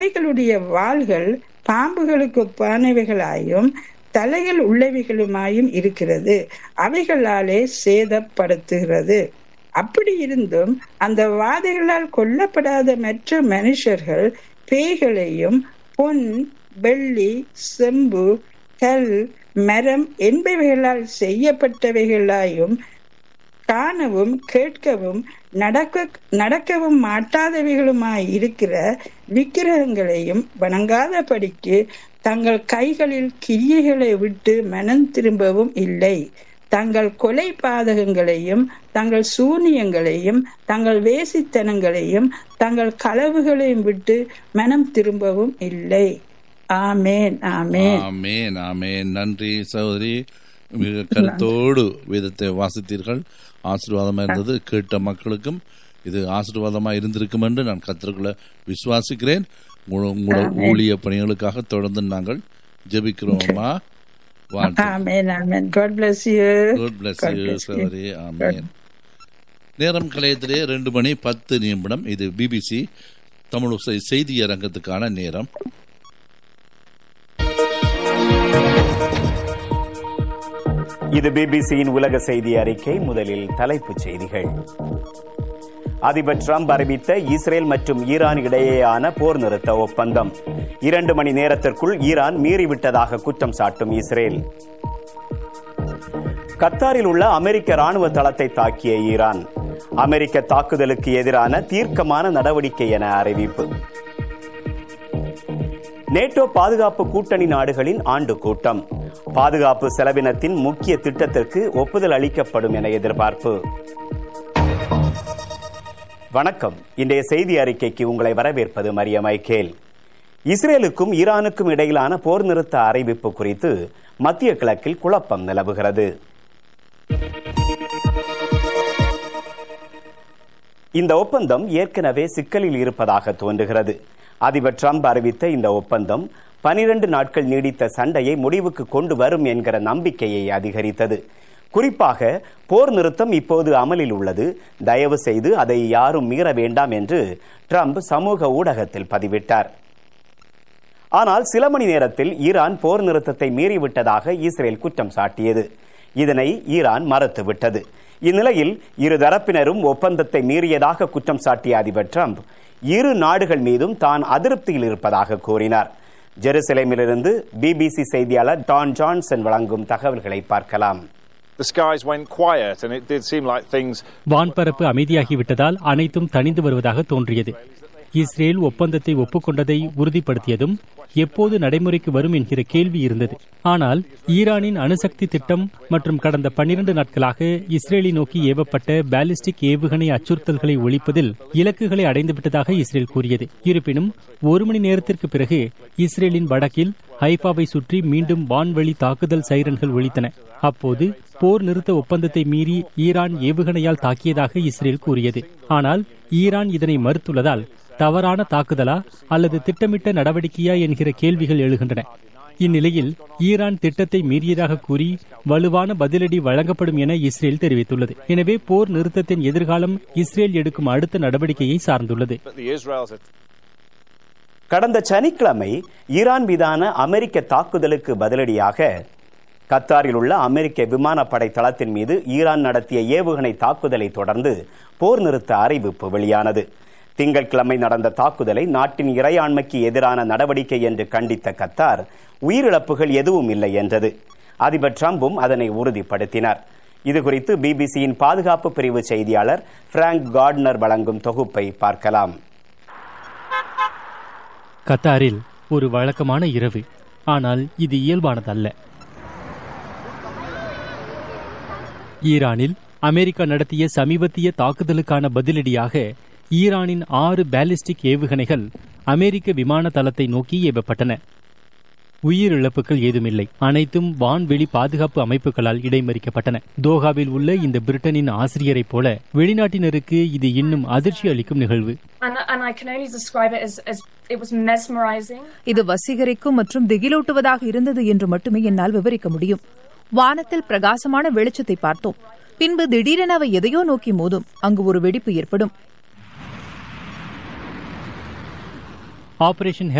அவைகளுடைய வாள்கள் பாம்புகளுக்கு ஒப்பானவைகளாயும் தலையில் உள்ளவைகளுமாயும் இருக்கிறது அவைகளாலே சேதப்படுத்துகிறது அப்படி இருந்தும் அந்த வாதைகளால் கொல்லப்படாத மற்ற மனுஷர்கள் பேய்களையும் பொன் வெள்ளி செம்பு கல் மரம் என்பவைகளால் செய்யப்பட்டவைகளாயும் காணவும் கேட்கவும் நடக்க நடக்கவும் மாட்டாதவைகளுமாய் இருக்கிற விக்கிரகங்களையும் வணங்காதபடிக்கு தங்கள் கைகளில் கிரியைகளை விட்டு மனம் திரும்பவும் இல்லை தங்கள் கொலை பாதகங்களையும் தங்கள் சூனியங்களையும் தங்கள் வேசித்தனங்களையும் தங்கள் களவுகளையும் விட்டு மனம் திரும்பவும் இல்லை ஆமேன் ஆமேன் ஆமேன் ஆமேன் நன்றி சகோதரி மிக கருத்தோடு வேதத்தை வாசித்தீர்கள் ஆசீர்வாதமா இருந்தது கேட்ட மக்களுக்கும் இது ஆசீர்வாதமா இருந்திருக்கும் என்று நான் கத்திற்குள்ள விசுவாசிக்கிறேன் உங்களோட ஊழிய பணிகளுக்காக தொடர்ந்து நாங்கள் ஜெபிக்கிறோமா amen amen God bless you good bless you சகோதரி ஆமேன் நேரம் கலையத்திலே ரெண்டு மணி பத்து நிமிடம் இது பிபிசி தமிழ் செய்தி அரங்கத்துக்கான நேரம் இது பிபிசியின் உலக செய்தி அறிக்கை முதலில் தலைப்புச் செய்திகள் அதிபர் டிரம்ப் அறிவித்த இஸ்ரேல் மற்றும் ஈரான் இடையேயான போர் நிறுத்த ஒப்பந்தம் இரண்டு மணி நேரத்திற்குள் ஈரான் மீறிவிட்டதாக குற்றம் சாட்டும் இஸ்ரேல் கத்தாரில் உள்ள அமெரிக்க ராணுவ தளத்தை தாக்கிய ஈரான் அமெரிக்க தாக்குதலுக்கு எதிரான தீர்க்கமான நடவடிக்கை என அறிவிப்பு நேட்டோ பாதுகாப்பு கூட்டணி நாடுகளின் ஆண்டு கூட்டம் பாதுகாப்பு செலவினத்தின் முக்கிய திட்டத்திற்கு ஒப்புதல் அளிக்கப்படும் என எதிர்பார்ப்பு வணக்கம் இன்றைய செய்தி அறிக்கைக்கு உங்களை வரவேற்பது மரிய மைக்கேல் இஸ்ரேலுக்கும் ஈரானுக்கும் இடையிலான போர் நிறுத்த அறிவிப்பு குறித்து மத்திய கிழக்கில் குழப்பம் நிலவுகிறது இந்த ஒப்பந்தம் ஏற்கனவே சிக்கலில் இருப்பதாக தோன்றுகிறது அதிபர் டிரம்ப் அறிவித்த இந்த ஒப்பந்தம் பனிரண்டு நாட்கள் நீடித்த சண்டையை முடிவுக்கு கொண்டு வரும் என்கிற நம்பிக்கையை அதிகரித்தது குறிப்பாக போர் நிறுத்தம் இப்போது அமலில் உள்ளது தயவு செய்து அதை யாரும் மீற வேண்டாம் என்று டிரம்ப் சமூக ஊடகத்தில் பதிவிட்டார் ஆனால் சில மணி நேரத்தில் ஈரான் போர் நிறுத்தத்தை மீறிவிட்டதாக இஸ்ரேல் குற்றம் சாட்டியது இதனை ஈரான் மறுத்துவிட்டது இந்நிலையில் இரு தரப்பினரும் ஒப்பந்தத்தை மீறியதாக குற்றம் சாட்டிய அதிபர் டிரம்ப் இரு நாடுகள் மீதும் தான் அதிருப்தியில் இருப்பதாக கூறினார் ஜெருசலேமிலிருந்து பிபிசி செய்தியாளர் டான் ஜான்சன் வழங்கும் தகவல்களை பார்க்கலாம் வான்பரப்பு அமைதியாகிவிட்டதால் அனைத்தும் தணிந்து வருவதாக தோன்றியது இஸ்ரேல் ஒப்பந்தத்தை ஒப்புக்கொண்டதை உறுதிப்படுத்தியதும் எப்போது நடைமுறைக்கு வரும் என்கிற கேள்வி இருந்தது ஆனால் ஈரானின் அணுசக்தி திட்டம் மற்றும் கடந்த பன்னிரண்டு நாட்களாக இஸ்ரேலை நோக்கி ஏவப்பட்ட பாலிஸ்டிக் ஏவுகணை அச்சுறுத்தல்களை ஒழிப்பதில் இலக்குகளை அடைந்துவிட்டதாக இஸ்ரேல் கூறியது இருப்பினும் ஒரு மணி நேரத்திற்கு பிறகு இஸ்ரேலின் வடக்கில் ஹைஃபாவை சுற்றி மீண்டும் வான்வழி தாக்குதல் சைரன்கள் ஒழித்தன அப்போது போர் நிறுத்த ஒப்பந்தத்தை மீறி ஈரான் ஏவுகணையால் தாக்கியதாக இஸ்ரேல் கூறியது ஆனால் ஈரான் இதனை மறுத்துள்ளதால் தவறான தாக்குதலா அல்லது திட்டமிட்ட நடவடிக்கையா என்கிற கேள்விகள் எழுகின்றன இந்நிலையில் ஈரான் திட்டத்தை மீறியதாக கூறி வலுவான பதிலடி வழங்கப்படும் என இஸ்ரேல் தெரிவித்துள்ளது எனவே போர் நிறுத்தத்தின் எதிர்காலம் இஸ்ரேல் எடுக்கும் அடுத்த நடவடிக்கையை சார்ந்துள்ளது கடந்த சனிக்கிழமை ஈரான் மீதான அமெரிக்க தாக்குதலுக்கு பதிலடியாக கத்தாரில் உள்ள அமெரிக்க விமானப்படை தளத்தின் மீது ஈரான் நடத்திய ஏவுகணை தாக்குதலை தொடர்ந்து போர் நிறுத்த அறிவிப்பு வெளியானது திங்கட்கிழமை நடந்த தாக்குதலை நாட்டின் இறையாண்மைக்கு எதிரான நடவடிக்கை என்று கண்டித்த கத்தார் உயிரிழப்புகள் எதுவும் இல்லை என்றது அதிபர் டிரம்பும் அதனை உறுதிப்படுத்தினார் இதுகுறித்து பிபிசியின் பாதுகாப்பு பிரிவு செய்தியாளர் பிராங்க் கார்ட்னர் வழங்கும் தொகுப்பை பார்க்கலாம் கத்தாரில் ஒரு வழக்கமான இரவு ஆனால் இது இயல்பானதல்ல ஈரானில் அமெரிக்கா நடத்திய சமீபத்திய தாக்குதலுக்கான பதிலடியாக ஈரானின் ஆறு பாலிஸ்டிக் ஏவுகணைகள் அமெரிக்க விமான தளத்தை நோக்கி ஏவப்பட்டன உயிரிழப்புகள் ஏதுமில்லை அனைத்தும் வான்வெளி பாதுகாப்பு அமைப்புகளால் இடைமறிக்கப்பட்டன தோஹாவில் உள்ள இந்த பிரிட்டனின் ஆசிரியரைப் போல வெளிநாட்டினருக்கு இது இன்னும் அதிர்ச்சி அளிக்கும் நிகழ்வு இது வசீகரிக்கும் மற்றும் திகிலூட்டுவதாக இருந்தது என்று மட்டுமே என்னால் விவரிக்க முடியும் வானத்தில் பிரகாசமான வெளிச்சத்தை பார்த்தோம் பின்பு திடீரென அவை எதையோ நோக்கி மோதும் அங்கு ஒரு வெடிப்பு ஏற்படும் ஆபரேஷன்